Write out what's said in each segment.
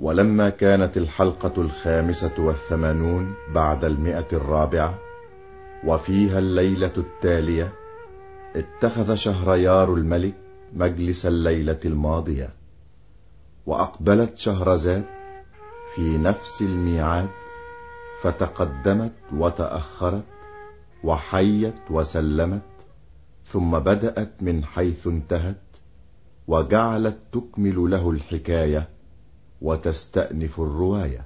ولما كانت الحلقة الخامسة والثمانون بعد المئة الرابعة وفيها الليلة التالية اتخذ شهريار الملك مجلس الليلة الماضية وأقبلت شهرزاد في نفس الميعاد فتقدمت وتأخرت وحيت وسلمت ثم بدأت من حيث انتهت وجعلت تكمل له الحكاية وتستأنف الرواية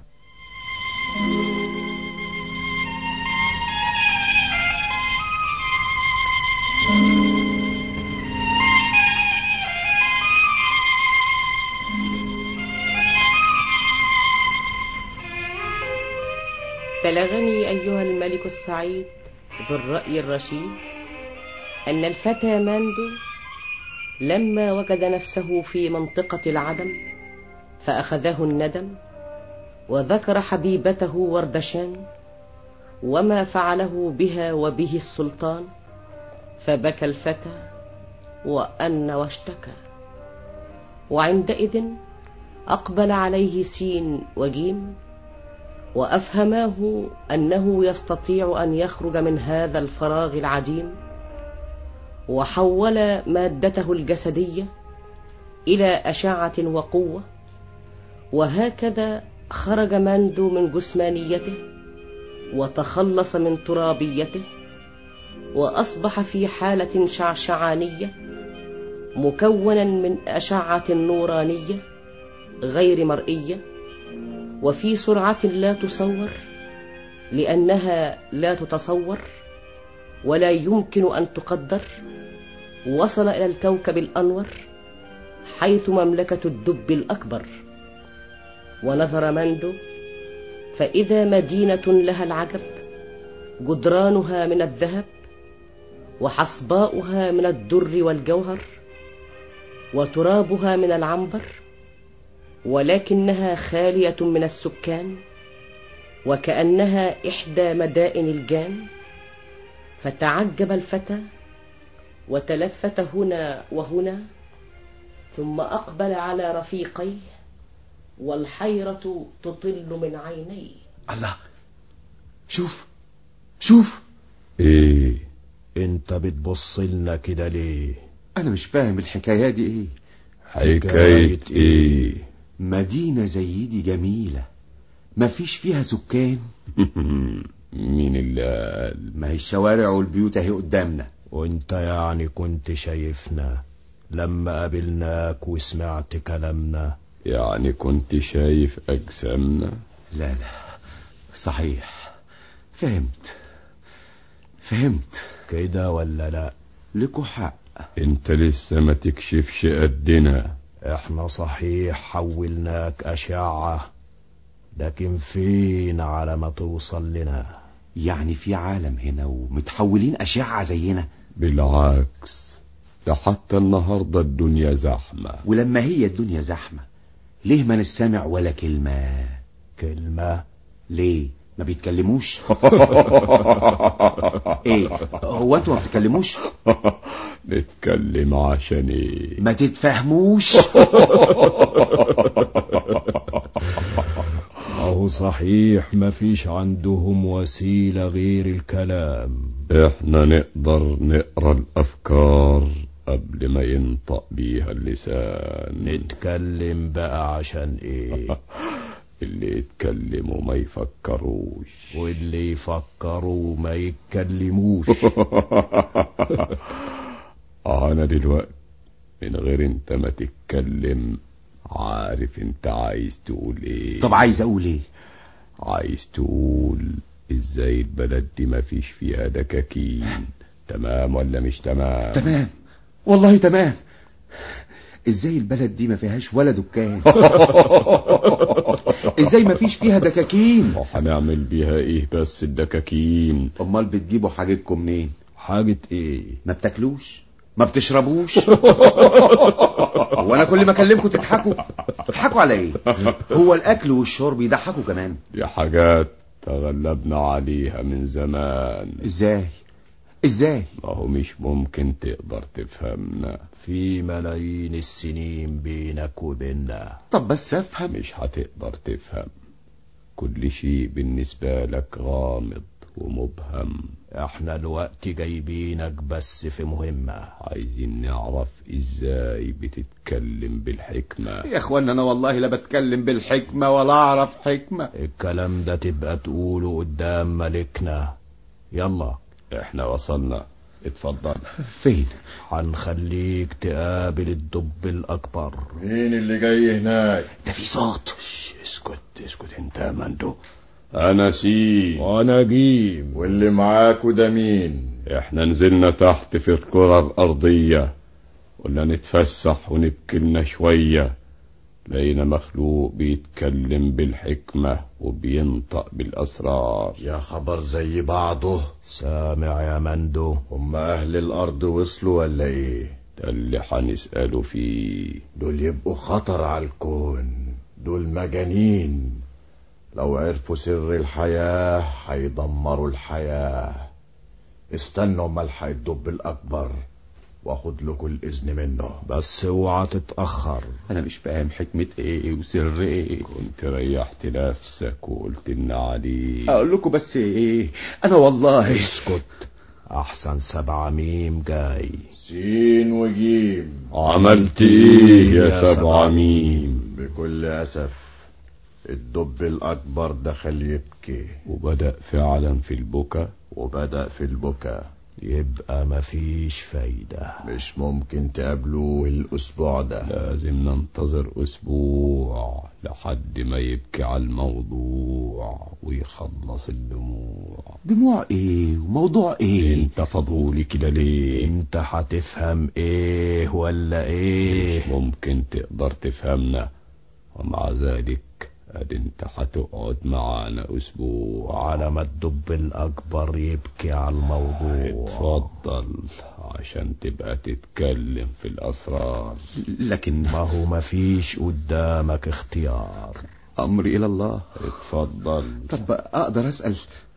بلغني أيها الملك السعيد ذو الرأي الرشيد أن الفتى ماندو لما وجد نفسه في منطقة العدم فأخذه الندم وذكر حبيبته وردشان وما فعله بها وبه السلطان فبكى الفتى وأن واشتكى وعندئذ أقبل عليه سين وجيم وأفهماه أنه يستطيع أن يخرج من هذا الفراغ العديم وحول مادته الجسدية إلى أشعة وقوة وهكذا خرج ماندو من جسمانيته وتخلص من ترابيته وأصبح في حالة شعشعانية مكونا من أشعة نورانية غير مرئية وفي سرعة لا تصور لأنها لا تتصور ولا يمكن أن تقدر وصل إلى الكوكب الأنور حيث مملكة الدب الأكبر ونظر مندو فإذا مدينة لها العجب جدرانها من الذهب وحصباؤها من الدر والجوهر وترابها من العنبر ولكنها خالية من السكان وكأنها إحدى مدائن الجان فتعجب الفتى وتلفت هنا وهنا ثم أقبل على رفيقيه والحيرة تطل من عينيه الله شوف شوف ايه انت بتبص لنا كده ليه انا مش فاهم الحكايه دي ايه حكاية ايه مدينه زي دي جميله مفيش فيها سكان مين اللي قال ما هي الشوارع والبيوت اهي قدامنا وانت يعني كنت شايفنا لما قابلناك وسمعت كلامنا يعني كنت شايف اجسامنا لا لا صحيح فهمت فهمت كده ولا لا لكوا حق انت لسه ما تكشفش قدنا احنا صحيح حولناك اشعة لكن فين على ما توصل لنا يعني في عالم هنا ومتحولين أشعة زينا بالعكس ده حتى النهاردة الدنيا زحمة ولما هي الدنيا زحمة ليه ما نستمع ولا كلمة كلمة ليه ما بيتكلموش ايه هو انتوا ما بتتكلموش نتكلم عشان ايه ما تتفهموش اهو صحيح مفيش عندهم وسيلة غير الكلام احنا نقدر نقرا الافكار قبل ما ينطق بيها اللسان نتكلم بقى عشان ايه اللي يتكلموا ما يفكروش واللي يفكروا ما يتكلموش انا دلوقتي من غير انت ما تتكلم عارف انت عايز تقول ايه طب عايز اقول ايه عايز تقول ازاي البلد دي ما فيش فيها دكاكين تمام ولا مش تمام تمام والله تمام ازاي البلد دي ما فيهاش ولا دكان ازاي ما فيش فيها دكاكين وهنعمل بيها ايه بس الدكاكين امال بتجيبوا حاجتكم منين حاجة ايه ما بتاكلوش ما بتشربوش وانا كل ما اكلمكم تضحكوا تضحكوا على ايه هو الاكل والشرب يضحكوا كمان دي حاجات تغلبنا عليها من زمان ازاي ازاي ما هو مش ممكن تقدر تفهمنا في ملايين السنين بينك وبيننا طب بس افهم مش هتقدر تفهم كل شيء بالنسبة لك غامض ومبهم احنا الوقت جايبينك بس في مهمة عايزين نعرف ازاي بتتكلم بالحكمة يا اخوانا انا والله لا بتكلم بالحكمة ولا اعرف حكمة الكلام ده تبقى تقوله قدام ملكنا يلا احنا وصلنا اتفضل فين هنخليك تقابل الدب الأكبر مين اللي جاي هناك ده في صوت اسكت اسكت انت يا مندو انا سي وانا جيم واللي معاكوا ده مين احنا نزلنا تحت في الكرة الارضية قلنا نتفسح ونبكي لنا شوية لقينا مخلوق بيتكلم بالحكمة وبينطق بالاسرار يا خبر زي بعضه سامع يا مندو هم اهل الارض وصلوا ولا ايه ده اللي هنسأله فيه دول يبقوا خطر على الكون دول مجانين لو عرفوا سر الحياة هيدمروا الحياة استنوا اما الحق الدب الاكبر واخد لكم الاذن منه بس اوعى تتأخر انا مش فاهم حكمة ايه وسر ايه كنت ريحت نفسك وقلت لنا عليه اقول لكم بس ايه انا والله اسكت احسن سبعة ميم جاي سين وجيم عملت ايه يا سبع ميم بكل اسف الدب الاكبر دخل يبكي وبدأ فعلا في البكا وبدأ في البكا يبقى مفيش فايدة مش ممكن تقابلوه الاسبوع ده لازم ننتظر اسبوع لحد ما يبكي على الموضوع ويخلص الدموع دموع ايه وموضوع ايه انت فضولي كده ليه انت هتفهم ايه ولا ايه مش ممكن تقدر تفهمنا ومع ذلك ادي انت هتقعد معانا اسبوع على ما الدب الاكبر يبكي على الموضوع اتفضل عشان تبقى تتكلم في الاسرار لكن ما هو مفيش قدامك اختيار امري الى الله اتفضل طب اقدر اسال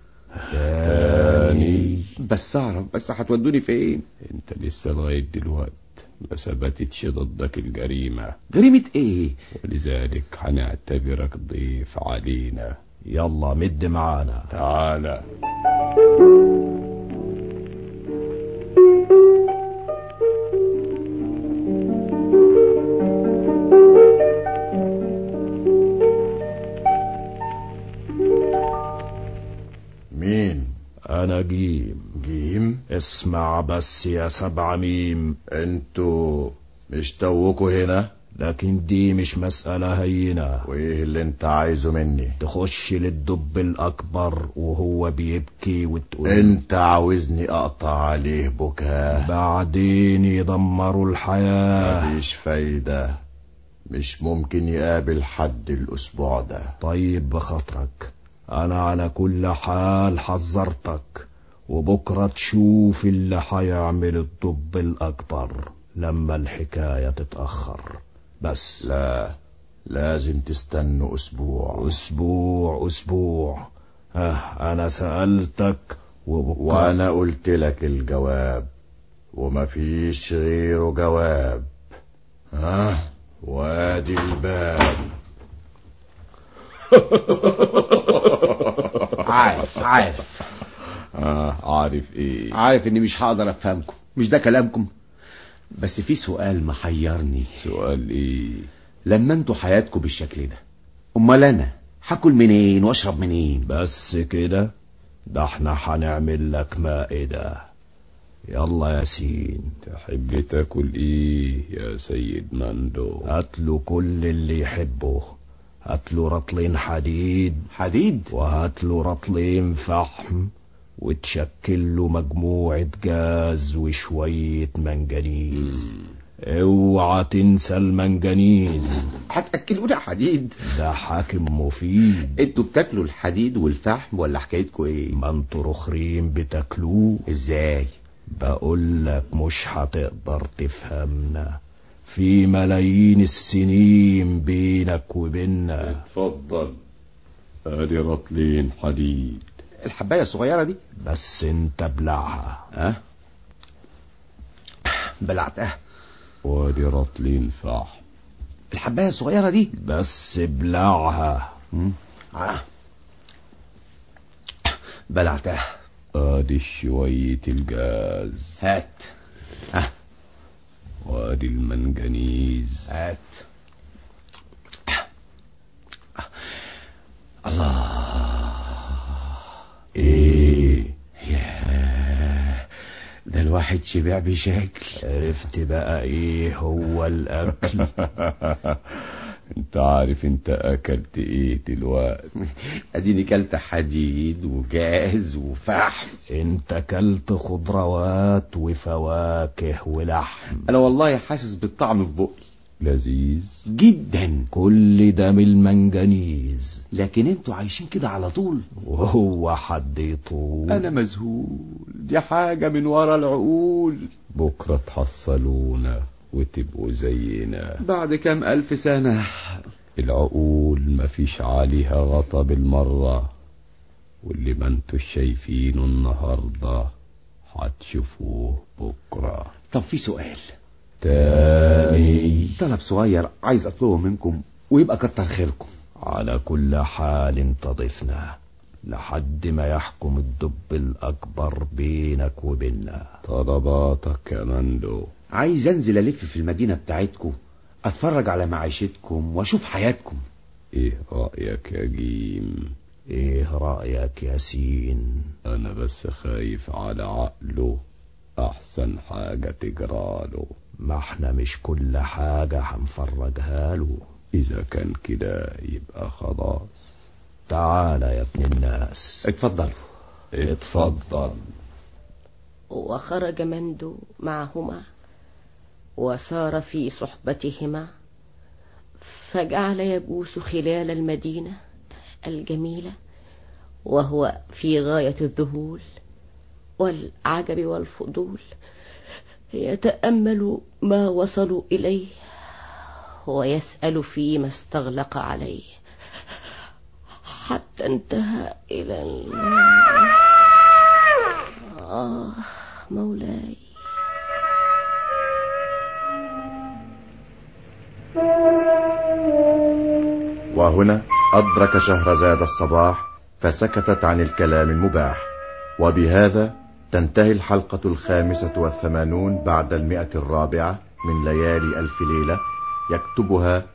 تاني بس اعرف بس هتودوني فين انت لسه لغاية دلوقت ما ثبتتش ضدك الجريمة جريمة ايه ولذلك هنعتبرك ضيف علينا يلا مد معانا تعالى مين انا جيم جيم اسمع بس يا سبع ميم انتوا مش توكوا هنا لكن دي مش مسألة هينة وايه اللي انت عايزه مني تخش للدب الأكبر وهو بيبكي وتقول انت عاوزني اقطع عليه بكاه بعدين يدمروا الحياة مفيش فايدة مش ممكن يقابل حد الاسبوع ده طيب بخاطرك أنا على كل حال حذرتك وبكرة تشوف اللي هيعمل الدب الأكبر لما الحكاية تتأخر بس لا لازم تستنوا اسبوع أسبوع أسبوع اه أنا سألتك وبكرة وانا قلت لك الجواب ومفيش غيره جواب ها وادي الباب عارف عارف آه عارف ايه عارف اني مش هقدر افهمكم مش ده كلامكم بس في سؤال محيرني سؤال ايه لما انتوا حياتكم بالشكل ده امال انا هاكل منين واشرب منين بس كده ده احنا هنعمل لك مائدة يلا يا سين تحب تاكل ايه يا سيد مندو هاتله كل اللي يحبه هاتله رطلين حديد حديد وهاتله رطلين فحم وتشكل له مجموعة جاز وشوية منجنيز اوعى تنسى المنجنيز هتاكلونا حديد ده حاكم مفيد انتوا بتاكلوا الحديد والفحم ولا حكايتكم ايه ما انتوا رخرين بتاكلوه ازاي بقول لك مش هتقدر تفهمنا في ملايين السنين بينك وبيننا اتفضل ادي رطلين حديد الحبايه الصغيره دي بس انت بلعها ها بلعتها وادي رطلين فحم الحبايه الصغيره دي بس بلعها آه. بلعتها ادي شوية الجاز هات ها وادي المنجنيز هات الله ايه ياه ده الواحد شبع بشكل عرفت بقى ايه هو الاكل انت عارف انت اكلت ايه دلوقتي اديني كلت حديد وجاز وفحم انت كلت خضروات وفواكه ولحم انا والله حاسس بالطعم في بقي لذيذ جدا كل ده من المنجنيز لكن انتوا عايشين كده على طول وهو حد يطول انا مذهول دي حاجة من ورا العقول بكرة تحصلونا وتبقوا زينا بعد كام الف سنة العقول مفيش عليها غطا بالمرة واللي ما انتوا شايفينه النهاردة هتشوفوه بكرة طب في سؤال تاني طلب صغير عايز اطلبه منكم ويبقى كتر خيركم على كل حال تضفنا لحد ما يحكم الدب الأكبر بينك وبيننا طلباتك يا مندو عايز انزل الف في المدينة بتاعتكم اتفرج على معيشتكم واشوف حياتكم ايه رأيك يا جيم ايه رأيك يا سين انا بس خايف على عقله احسن حاجة تجراله ما احنا مش كل حاجة هنفرجها له اذا كان كده يبقى خلاص تعالى يا ابن الناس اتفضلوا اتفضل وخرج مندو معهما وسار في صحبتهما فجعل يجوس خلال المدينة الجميلة وهو في غاية الذهول والعجب والفضول يتأمل ما وصلوا إليه ويسأل فيما استغلق عليه حتى انتهى إلى ال... آه مولاي وهنا أدرك شهرزاد الصباح فسكتت عن الكلام المباح وبهذا تنتهي الحلقة الخامسة والثمانون بعد المئة الرابعة من ليالي ألف ليلة يكتبها